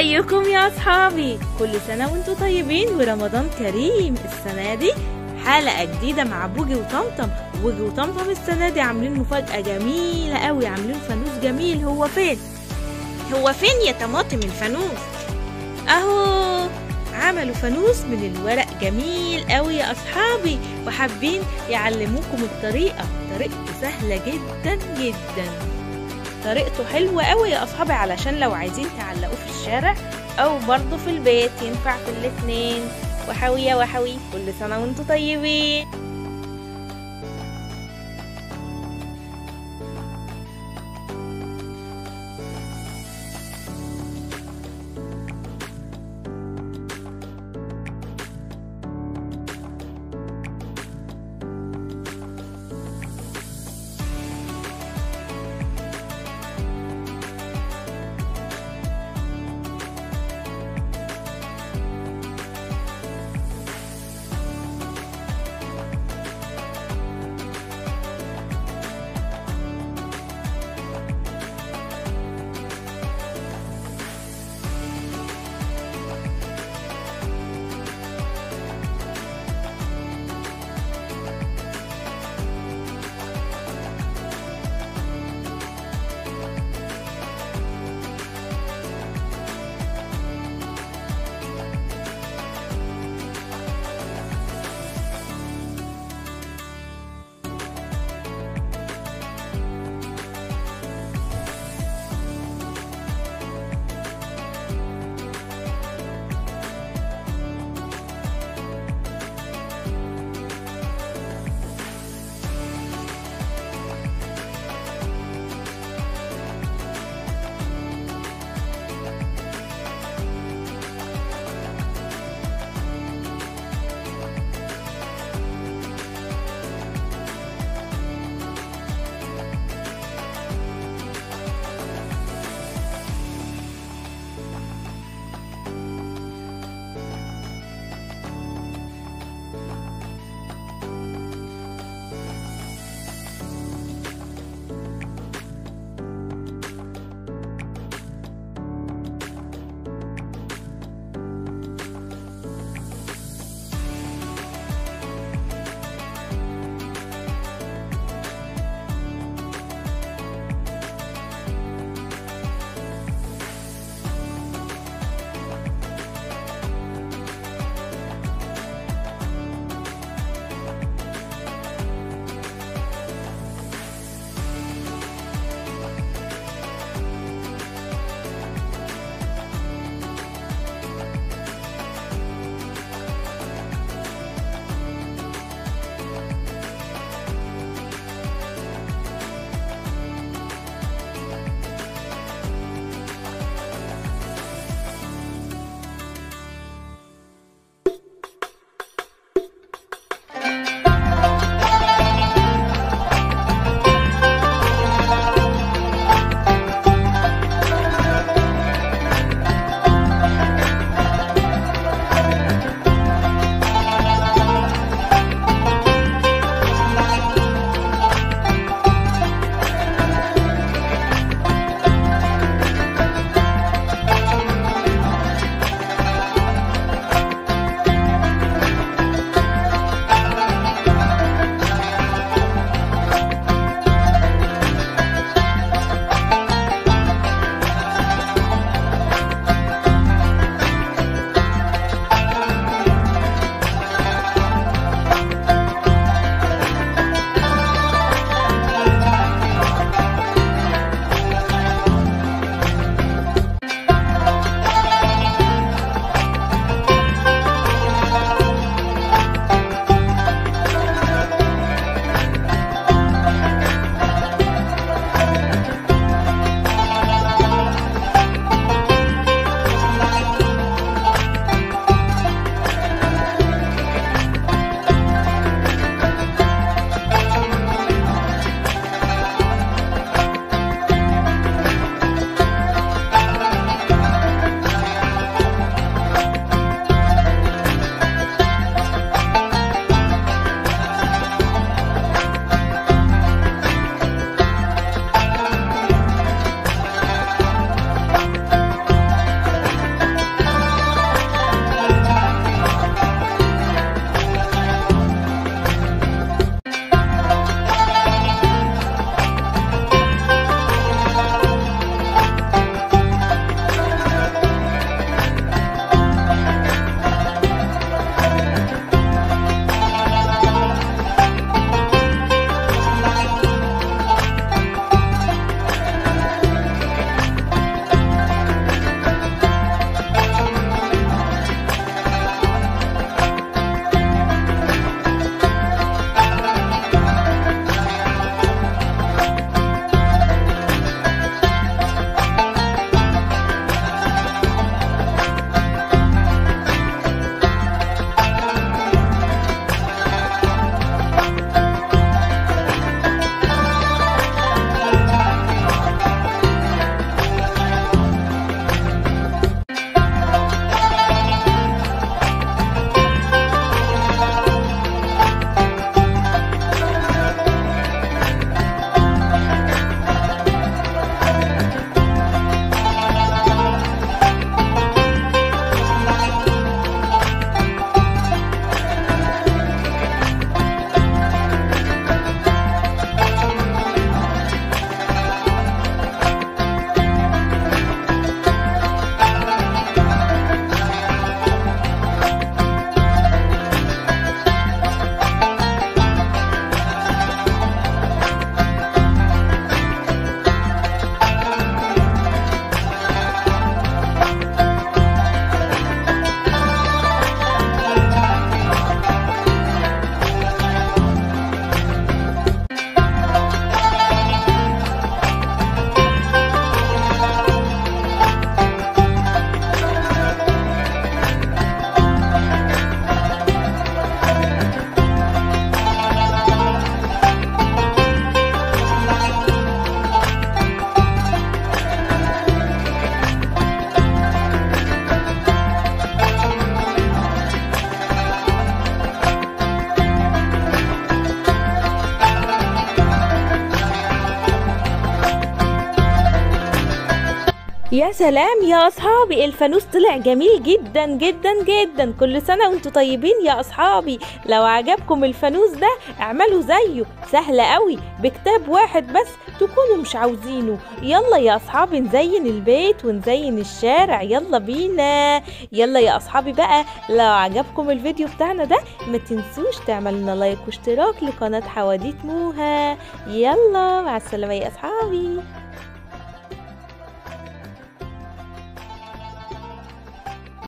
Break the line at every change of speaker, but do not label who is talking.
ازيكم يا اصحابي كل سنة وانتم طيبين ورمضان كريم السنة دي حلقة جديدة مع بوجي وطمطم بوجي وطمطم السنة دي عاملين مفاجأة جميلة قوي عاملين فانوس جميل هو فين هو فين يا طماطم الفانوس اهو عملوا فانوس من الورق جميل قوي يا اصحابي وحابين يعلموكم الطريقة طريقته سهلة جدا جدا طريقته حلوة قوي يا أصحابي علشان لو عايزين تعلقوه في الشارع أو برضه في البيت ينفع في الاتنين وحوي يا وحوي كل سنة وانتم طيبين يا سلام يا اصحابي الفانوس طلع جميل جدا جدا جدا كل سنه وانتم طيبين يا اصحابي لو عجبكم الفانوس ده اعملوا زيه سهل قوي بكتاب واحد بس تكونوا مش عاوزينه يلا يا اصحابي نزين البيت ونزين الشارع يلا بينا يلا يا اصحابي بقى لو عجبكم الفيديو بتاعنا ده ما تنسوش تعملوا لنا لايك واشتراك لقناه حواديت موها يلا مع السلامه يا اصحابي